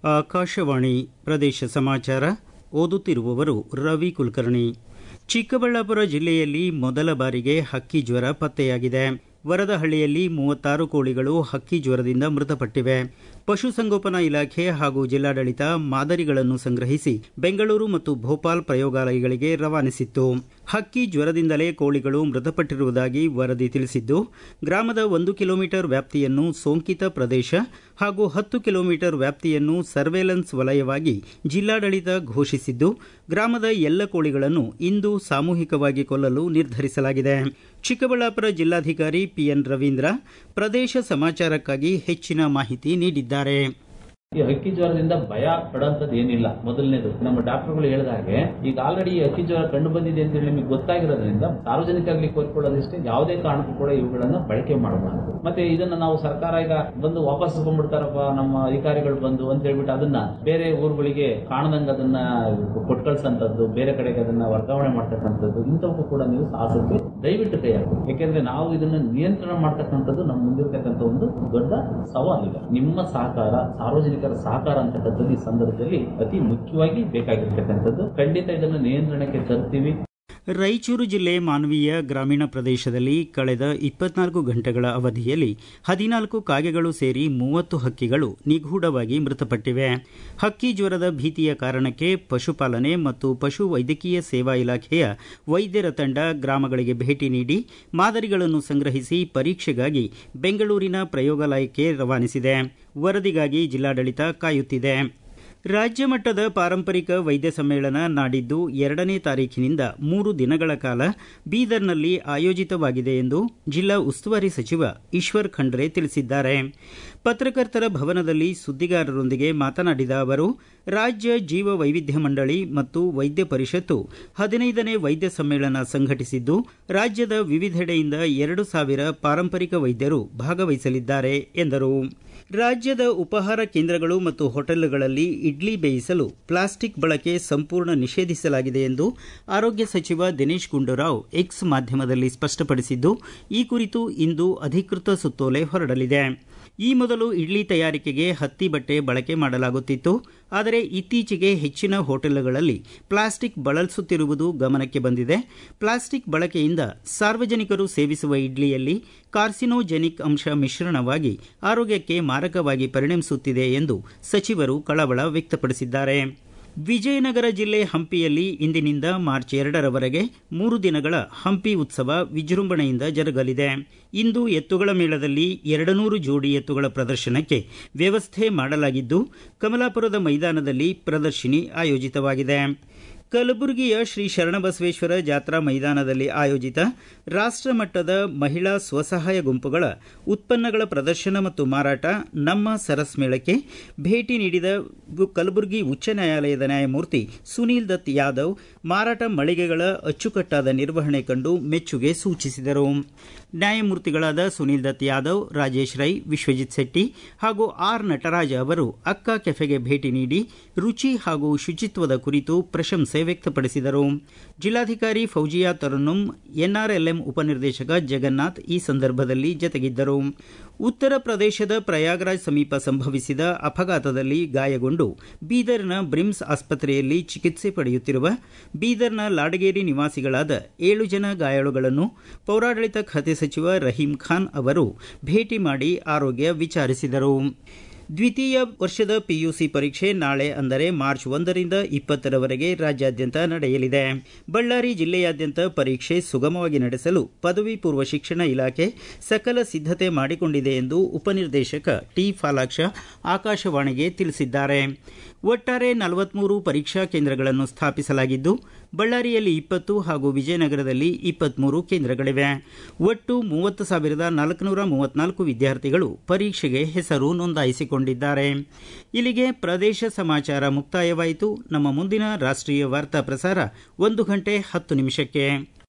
ಆಕಾಶವಾಣಿ ಪ್ರದೇಶ ಸಮಾಚಾರ ಓದುತ್ತಿರುವವರು ರವಿ ಕುಲಕರ್ಣಿ ಚಿಕ್ಕಬಳ್ಳಾಪುರ ಜಿಲ್ಲೆಯಲ್ಲಿ ಮೊದಲ ಬಾರಿಗೆ ಹಕ್ಕಿ ಜ್ವರ ಪತ್ತೆಯಾಗಿದೆ ವರದಹಳ್ಳಿಯಲ್ಲಿ ಮೂವತ್ತಾರು ಕೋಳಿಗಳು ಹಕ್ಕಿ ಜ್ವರದಿಂದ ಮೃತಪಟ್ಟಿವೆ ಪಶುಸಂಗೋಪನಾ ಇಲಾಖೆ ಹಾಗೂ ಜಿಲ್ಲಾಡಳಿತ ಮಾದರಿಗಳನ್ನು ಸಂಗ್ರಹಿಸಿ ಬೆಂಗಳೂರು ಮತ್ತು ಭೋಪಾಲ್ ಪ್ರಯೋಗಾಲಯಗಳಿಗೆ ರವಾನಿಸಿತ್ತು ಹಕ್ಕಿ ಜ್ವರದಿಂದಲೇ ಕೋಳಿಗಳು ಮೃತಪಟ್ಟಿರುವುದಾಗಿ ವರದಿ ತಿಳಿಸಿದ್ದು ಗ್ರಾಮದ ಒಂದು ಕಿಲೋಮೀಟರ್ ವ್ಯಾಪ್ತಿಯನ್ನು ಸೋಂಕಿತ ಪ್ರದೇಶ ಹಾಗೂ ಹತ್ತು ಕಿಲೋಮೀಟರ್ ವ್ಯಾಪ್ತಿಯನ್ನು ಸರ್ವೇಲೆನ್ಸ್ ವಲಯವಾಗಿ ಜಿಲ್ಲಾಡಳಿತ ಘೋಷಿಸಿದ್ದು ಗ್ರಾಮದ ಎಲ್ಲ ಕೋಳಿಗಳನ್ನು ಇಂದು ಸಾಮೂಹಿಕವಾಗಿ ಕೊಲ್ಲಲು ನಿರ್ಧರಿಸಲಾಗಿದೆ ಚಿಕ್ಕಬಳ್ಳಾಪುರ ಜಿಲ್ಲಾಧಿಕಾರಿ ಪಿಎನ್ ರವೀಂದ್ರ ಪ್ರದೇಶ ಸಮಾಚಾರಕ್ಕಾಗಿ ಹೆಚ್ಚಿನ ಮಾಹಿತಿ ನೀಡಿದ್ದಾರೆ ಈ ಹಕ್ಕಿ ಜ್ವರದಿಂದ ಭಯ ಪಡೋಂಥದ್ದು ಏನಿಲ್ಲ ಮೊದಲನೇದು ನಮ್ಮ ಡಾಕ್ಟರ್ಗಳು ಹೇಳಿದ ಹಾಗೆ ಈಗ ಆಲ್ರೆಡಿ ಈ ಹಕ್ಕಿ ಜ್ವರ ಕಂಡು ಬಂದಿದೆ ಅಂತ ಹೇಳಿ ನಿಮಗೆ ಗೊತ್ತಾಗಿರೋದ್ರಿಂದ ಸಾರ್ವಜನಿಕರಲ್ಲಿ ಕೋರ್ಕೊಳ್ಳೋದಿಷ್ಟೇ ಯಾವುದೇ ಕಾರಣಕ್ಕೂ ಕೂಡ ಇವುಗಳನ್ನ ಬಳಕೆ ಮಾಡಬಾರದು ಮತ್ತೆ ಇದನ್ನ ನಾವು ಸರ್ಕಾರ ಈಗ ಬಂದು ವಾಪಸ್ ಬಂದ್ಬಿಡ್ತಾರಪ್ಪ ನಮ್ಮ ಅಧಿಕಾರಿಗಳು ಬಂದು ಅಂತ ಹೇಳ್ಬಿಟ್ಟು ಅದನ್ನ ಬೇರೆ ಊರುಗಳಿಗೆ ಕಾಣದಂಗ ಅದನ್ನ ಕೊಟ್ಟು ಕಳ್ಸಂತದ್ದು ಬೇರೆ ಕಡೆಗೆ ಅದನ್ನ ವರ್ಗಾವಣೆ ಮಾಡ್ತಕ್ಕಂಥದ್ದು ಇಂಥವಕ್ಕೂ ಕೂಡ ನೀವು ಸಾಹಸಕ್ಕೆ ದಯವಿಟ್ಟು ಕೈ ಹಾಕಿ ಯಾಕೆಂದ್ರೆ ನಾವು ಇದನ್ನ ನಿಯಂತ್ರಣ ಮಾಡ್ತಕ್ಕಂಥದ್ದು ನಮ್ಮ ಮುಂದಿರ್ತಕ್ಕಂಥ ಒಂದು ದೊಡ್ಡ ಸವಾಲಿದೆ ನಿಮ್ಮ ಸಹಕಾರ ಸಾರ್ವಜನಿಕರ ಸಹಕಾರ ಅಂತಕ್ಕಂಥದ್ದು ಈ ಸಂದರ್ಭದಲ್ಲಿ ಅತಿ ಮುಖ್ಯವಾಗಿ ಬೇಕಾಗಿರ್ತಕ್ಕಂಥದ್ದು ಖಂಡಿತ ಇದನ್ನು ನಿಯಂತ್ರಣಕ್ಕೆ ತರ್ತೀವಿ ರಾಯಚೂರು ಜಿಲ್ಲೆ ಮಾನವೀಯ ಗ್ರಾಮೀಣ ಪ್ರದೇಶದಲ್ಲಿ ಕಳೆದ ಇಪ್ಪತ್ನಾಲ್ಕು ಗಂಟೆಗಳ ಅವಧಿಯಲ್ಲಿ ಹದಿನಾಲ್ಕು ಕಾಗೆಗಳು ಸೇರಿ ಮೂವತ್ತು ಹಕ್ಕಿಗಳು ನಿಗೂಢವಾಗಿ ಮೃತಪಟ್ಟಿವೆ ಹಕ್ಕಿ ಜ್ವರದ ಭೀತಿಯ ಕಾರಣಕ್ಕೆ ಪಶುಪಾಲನೆ ಮತ್ತು ಪಶು ವೈದ್ಯಕೀಯ ಸೇವಾ ಇಲಾಖೆಯ ವೈದ್ಯರ ತಂಡ ಗ್ರಾಮಗಳಿಗೆ ಭೇಟಿ ನೀಡಿ ಮಾದರಿಗಳನ್ನು ಸಂಗ್ರಹಿಸಿ ಪರೀಕ್ಷೆಗಾಗಿ ಬೆಂಗಳೂರಿನ ಪ್ರಯೋಗಾಲಯಕ್ಕೆ ರವಾನಿಸಿದೆ ವರದಿಗಾಗಿ ಜಿಲ್ಲಾಡಳಿತ ಕಾಯುತ್ತಿದೆ ರಾಜ್ಯ ಮಟ್ಟದ ಪಾರಂಪರಿಕ ವೈದ್ಯ ಸಮ್ಮೇಳನ ನಾಡಿದ್ದು ಎರಡನೇ ತಾರೀಖಿನಿಂದ ಮೂರು ದಿನಗಳ ಕಾಲ ಬೀದರ್ನಲ್ಲಿ ಆಯೋಜಿತವಾಗಿದೆ ಎಂದು ಜಿಲ್ಲಾ ಉಸ್ತುವಾರಿ ಸಚಿವ ಈಶ್ವರ್ ಖಂಡ್ರೆ ತಿಳಿಸಿದ್ದಾರೆ ಪತ್ರಕರ್ತರ ಭವನದಲ್ಲಿ ಸುದ್ದಿಗಾರರೊಂದಿಗೆ ಮಾತನಾಡಿದ ಅವರು ರಾಜ್ಯ ಜೀವ ವೈವಿಧ್ಯ ಮಂಡಳಿ ಮತ್ತು ವೈದ್ಯ ಪರಿಷತ್ತು ಹದಿನೈದನೇ ವೈದ್ಯ ಸಮ್ಮೇಳನ ಸಂಘಟಿಸಿದ್ದು ರಾಜ್ಯದ ವಿವಿಧೆಡೆಯಿಂದ ಎರಡು ಸಾವಿರ ಪಾರಂಪರಿಕ ವೈದ್ಯರು ಭಾಗವಹಿಸಲಿದ್ದಾರೆ ಎಂದರು ರಾಜ್ಯದ ಉಪಹಾರ ಕೇಂದ್ರಗಳು ಮತ್ತು ಹೋಟೆಲ್ಗಳಲ್ಲಿ ಇಡ್ಲಿ ಬೇಯಿಸಲು ಪ್ಲಾಸ್ಟಿಕ್ ಬಳಕೆ ಸಂಪೂರ್ಣ ನಿಷೇಧಿಸಲಾಗಿದೆ ಎಂದು ಆರೋಗ್ಯ ಸಚಿವ ದಿನೇಶ್ ಗುಂಡೂರಾವ್ ಎಕ್ಸ್ ಮಾಧ್ಯಮದಲ್ಲಿ ಸ್ಪಷ್ಟಪಡಿಸಿದ್ದು ಈ ಕುರಿತು ಇಂದು ಅಧಿಕೃತ ಸುತ್ತೋಲೆ ಹೊರಡಲಿದೆ ಈ ಮೊದಲು ಇಡ್ಲಿ ತಯಾರಿಕೆಗೆ ಹತ್ತಿ ಬಟ್ಟೆ ಬಳಕೆ ಮಾಡಲಾಗುತ್ತಿತ್ತು ಆದರೆ ಇತ್ತೀಚೆಗೆ ಹೆಚ್ಚಿನ ಹೋಟೆಲ್ಗಳಲ್ಲಿ ಪ್ಲಾಸ್ಟಿಕ್ ಬಳಸುತ್ತಿರುವುದು ಗಮನಕ್ಕೆ ಬಂದಿದೆ ಪ್ಲಾಸ್ಟಿಕ್ ಬಳಕೆಯಿಂದ ಸಾರ್ವಜನಿಕರು ಸೇವಿಸುವ ಇಡ್ಲಿಯಲ್ಲಿ ಕಾರ್ಸಿನೋಜೆನಿಕ್ ಅಂಶ ಮಿಶ್ರಣವಾಗಿ ಆರೋಗ್ಯಕ್ಕೆ ಮಾರಕವಾಗಿ ಪರಿಣಮಿಸುತ್ತಿದೆ ಎಂದು ಸಚಿವರು ಕಳವಳ ವ್ಯಕ್ತಪಡಿಸಿದ್ದಾರೆ ವಿಜಯನಗರ ಜಿಲ್ಲೆ ಹಂಪಿಯಲ್ಲಿ ಇಂದಿನಿಂದ ಮಾರ್ಚ್ ಎರಡರವರೆಗೆ ಮೂರು ದಿನಗಳ ಹಂಪಿ ಉತ್ಸವ ವಿಜೃಂಭಣೆಯಿಂದ ಜರುಗಲಿದೆ ಇಂದು ಎತ್ತುಗಳ ಮೇಳದಲ್ಲಿ ಎರಡನೂರು ಜೋಡಿ ಎತ್ತುಗಳ ಪ್ರದರ್ಶನಕ್ಕೆ ವ್ಯವಸ್ಥೆ ಮಾಡಲಾಗಿದ್ದು ಕಮಲಾಪುರದ ಮೈದಾನದಲ್ಲಿ ಪ್ರದರ್ಶಿನಿ ಆಯೋಜಿತವಾಗಿದೆ ಕಲಬುರಗಿಯ ಶ್ರೀ ಶರಣಬಸವೇಶ್ವರ ಜಾತ್ರಾ ಮೈದಾನದಲ್ಲಿ ಆಯೋಜಿತ ರಾಷ್ಟ ಮಟ್ಟದ ಮಹಿಳಾ ಸ್ವಸಹಾಯ ಗುಂಪುಗಳ ಉತ್ಪನ್ನಗಳ ಪ್ರದರ್ಶನ ಮತ್ತು ಮಾರಾಟ ನಮ್ಮ ಸರಸ್ ಮೇಳಕ್ಕೆ ಭೇಟಿ ನೀಡಿದ ಕಲಬುರಗಿ ಉಚ್ಚ ನ್ಯಾಯಾಲಯದ ನ್ಯಾಯಮೂರ್ತಿ ಸುನೀಲ್ ದತ್ ಯಾದವ್ ಮಾರಾಟ ಮಳಿಗೆಗಳ ಅಚ್ಚುಕಟ್ಟಾದ ನಿರ್ವಹಣೆ ಕಂಡು ಮೆಚ್ಚುಗೆ ಸೂಚಿಸಿದರು ನ್ಯಾಯಮೂರ್ತಿಗಳಾದ ಸುನೀಲ್ ದತ್ ಯಾದವ್ ರಾಜೇಶ್ ರೈ ವಿಶ್ವಜಿತ್ ಶೆಟ್ಟಿ ಹಾಗೂ ಆರ್ ನಟರಾಜ್ ಅವರು ಅಕ್ಕ ಕೆಫೆಗೆ ಭೇಟಿ ನೀಡಿ ರುಚಿ ಹಾಗೂ ಶುಚಿತ್ವದ ಕುರಿತು ಪ್ರಶಂಸೆ ವ್ಯಕ್ತಪಡಿಸಿದರು ಜಿಲ್ಲಾಧಿಕಾರಿ ಫೌಜಿಯಾ ತರನ್ನುಂ ಎನ್ಆರ್ಎಲ್ಎಂ ಉಪನಿರ್ದೇಶಕ ಜಗನ್ನಾಥ್ ಈ ಸಂದರ್ಭದಲ್ಲಿ ಜತೆಗಿದ್ದರು ಉತ್ತರ ಪ್ರದೇಶದ ಪ್ರಯಾಗ್ರಾಜ್ ಸಮೀಪ ಸಂಭವಿಸಿದ ಅಪಘಾತದಲ್ಲಿ ಗಾಯಗೊಂಡು ಬೀದರ್ನ ಬ್ರಿಮ್ಸ್ ಆಸ್ಪತ್ರೆಯಲ್ಲಿ ಚಿಕಿತ್ಸೆ ಪಡೆಯುತ್ತಿರುವ ಬೀದರ್ನ ಲಾಡಗೇರಿ ನಿವಾಸಿಗಳಾದ ಏಳು ಜನ ಗಾಯಾಳುಗಳನ್ನು ಪೌರಾಡಳಿತ ಖಾತೆ ಸಚಿವ ರಹೀಂ ಖಾನ್ ಅವರು ಭೇಟಿ ಮಾಡಿ ಆರೋಗ್ಯ ವಿಚಾರಿಸಿದರು ದ್ವಿತೀಯ ವರ್ಷದ ಪಿಯುಸಿ ಪರೀಕ್ಷೆ ನಾಳೆ ಅಂದರೆ ಮಾರ್ಚ್ ಒಂದರಿಂದ ಇಪ್ಪತ್ತರವರೆಗೆ ರಾಜ್ಯಾದ್ಯಂತ ನಡೆಯಲಿದೆ ಬಳ್ಳಾರಿ ಜಿಲ್ಲೆಯಾದ್ಯಂತ ಪರೀಕ್ಷೆ ಸುಗಮವಾಗಿ ನಡೆಸಲು ಪದವಿ ಪೂರ್ವ ಶಿಕ್ಷಣ ಇಲಾಖೆ ಸಕಲ ಸಿದ್ಧತೆ ಮಾಡಿಕೊಂಡಿದೆ ಎಂದು ಉಪನಿರ್ದೇಶಕ ಟಿ ಫಾಲಾಕ್ಷ ಆಕಾಶವಾಣಿಗೆ ತಿಳಿಸಿದ್ದಾರೆ ಒಟ್ಟಾರೆ ನಲವತ್ಮೂರು ಪರೀಕ್ಷಾ ಕೇಂದ್ರಗಳನ್ನು ಸ್ಥಾಪಿಸಲಾಗಿದ್ದು ಬಳ್ಳಾರಿಯಲ್ಲಿ ಇಪ್ಪತ್ತು ಹಾಗೂ ವಿಜಯನಗರದಲ್ಲಿ ಇಪ್ಪತ್ಮೂರು ಕೇಂದ್ರಗಳಿವೆ ಒಟ್ಟು ಮೂವತ್ತು ಸಾವಿರದ ನಾಲ್ಕುನೂರ ಮೂವತ್ನಾಲ್ಕು ವಿದ್ಯಾರ್ಥಿಗಳು ಪರೀಕ್ಷೆಗೆ ಹೆಸರು ನೋಂದಾಯಿಸಿಕೊಂಡಿದ್ದಾರೆ ಇಲ್ಲಿಗೆ ಪ್ರದೇಶ ಸಮಾಚಾರ ಮುಕ್ತಾಯವಾಯಿತು ನಮ್ಮ ಮುಂದಿನ ರಾಷ್ಟ್ರೀಯ ವಾರ್ತಾ ಪ್ರಸಾರ ಒಂದು ಗಂಟೆ ಹತ್ತು ನಿಮಿಷಕ್ಕೆ